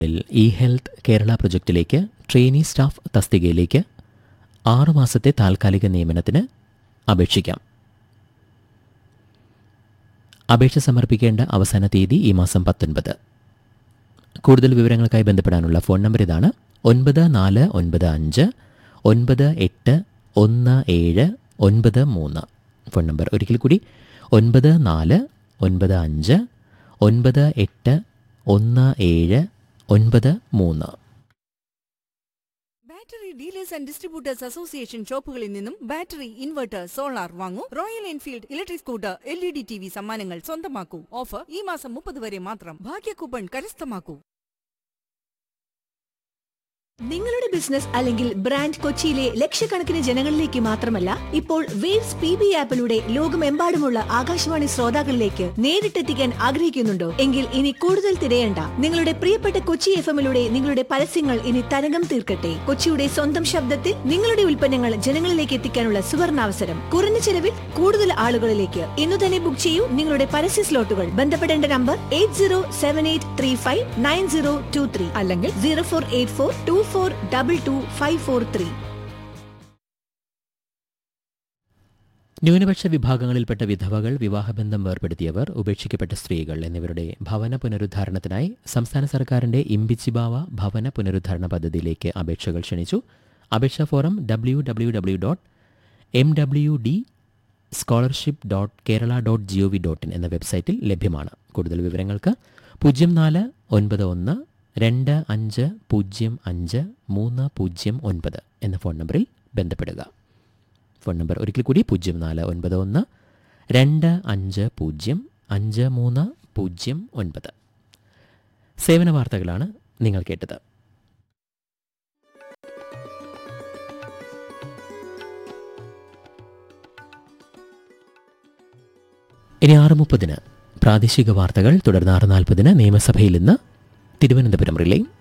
E health Kerala പ്രൊജക്റ്റിലേക്ക് trainee staff തസ്തികയിലേക്ക് ആറുമാസത്തെ താൽക്കാലിക നിയമനത്തിന് അപേക്ഷിക്കാം അപേക്ഷ സമർപ്പിക്കേണ്ട അവസാന തീയതി ഈ മാസം പത്തൊൻപത് കൂടുതൽ വിവരങ്ങൾക്കായി ബന്ധപ്പെടാനുള്ള ഫോൺ നമ്പർ ഇതാണ് ഒൻപത് നാല് ഒൻപത് അഞ്ച് ഒൻപത് എട്ട് ഒന്ന് ഏഴ് ഒൻപത് മൂന്ന് ഫോൺ നമ്പർ ഒരിക്കൽ കൂടി ഒൻപത് നാല് ഒൻപത് അഞ്ച് ഒൻപത് എട്ട് ഒന്ന് ഏഴ് ഒൻപത് മൂന്ന് battery dealers and distributors association ഷോപ്പുകളിൽ നിന്നും ബാറ്ററി ഇൻവെർട്ടർ സോളാർ വാങ്ങൂ Royal Enfield electric scooter L E D T V സമ്മാനങ്ങൾ സ്വന്തമാക്കൂ ഓഫർ ഈ മാസം മുപ്പത് വരെ മാത്രം ഭാഗ്യ കൂപ്പൺ കരസ്ഥമാക്കൂ നിങ്ങളുടെ ബിസിനസ് അല്ലെങ്കിൽ ബ്രാൻഡ് കൊച്ചിയിലെ ലക്ഷക്കണക്കിന് ജനങ്ങളിലേക്ക് മാത്രമല്ല ഇപ്പോൾ വേവ്സ് പി ബി ആപ്പിലൂടെ ലോകമെമ്പാടുമുള്ള ആകാശവാണി ശ്രോതാക്കളിലേക്ക് നേരിട്ടെത്തിക്കാൻ ആഗ്രഹിക്കുന്നുണ്ടോ എങ്കിൽ ഇനി കൂടുതൽ തിരയണ്ട നിങ്ങളുടെ പ്രിയപ്പെട്ട കൊച്ചി എഫ് എമ്മിലൂടെ നിങ്ങളുടെ പരസ്യങ്ങൾ ഇനി തരംഗം തീർക്കട്ടെ കൊച്ചിയുടെ സ്വന്തം ശബ്ദത്തിൽ നിങ്ങളുടെ ഉൽപ്പന്നങ്ങൾ ജനങ്ങളിലേക്ക് എത്തിക്കാനുള്ള സുവർണാവസരം കുറഞ്ഞ ചെലവിൽ കൂടുതൽ ആളുകളിലേക്ക് ഇന്നു തന്നെ ബുക്ക് ചെയ്യൂ നിങ്ങളുടെ പരസ്യ സ്ലോട്ടുകൾ ബന്ധപ്പെടേണ്ട number eight zero seven eight three five nine zero two three അല്ലെങ്കിൽ zero four eight four two four double two five four three ന്യൂനപക്ഷ വിഭാഗങ്ങളിൽപ്പെട്ട വിധവകൾ വിവാഹബന്ധം വേർപെടുത്തിയവർ ഉപേക്ഷിക്കപ്പെട്ട സ്ത്രീകൾ എന്നിവരുടെ ഭവന പുനരുദ്ധാരണത്തിനായി സംസ്ഥാന സർക്കാരിന്റെ ഇമ്പിച്ചിബാവ ഭവന പുനരുദ്ധാരണ പദ്ധതിയിലേക്ക് അപേക്ഷകൾ ക്ഷണിച്ചു അപേക്ഷാ form W W W dot M W D scholarship dot Kerala dot G O V dot in എന്ന വെബ്സൈറ്റിൽ ലഭ്യമാണ് കൂടുതൽ വിവരങ്ങൾക്ക് പൂജ്യം നാല് ഒൻപത് ഒന്ന് രണ്ട് അഞ്ച് പൂജ്യം അഞ്ച് മൂന്ന് പൂജ്യം ഒൻപത് എന്ന ഫോൺ നമ്പറിൽ ബന്ധപ്പെടുക ഫോൺ നമ്പർ ഒരിക്കൽ കൂടി പൂജ്യം നാല് ഒൻപത് ഒന്ന് രണ്ട് അഞ്ച് പൂജ്യം അഞ്ച് മൂന്ന് പൂജ്യം ഒൻപത് സേവന വാർത്തകളാണ് നിങ്ങൾ കേട്ടത് ഇനി ആറ് മുപ്പതിന് പ്രാദേശിക വാർത്തകൾ തുടർന്ന് ആറ് നാൽപ്പതിന് നിയമസഭയിൽ ഇന്ന് തിരുവനന്തപുരം റിലേ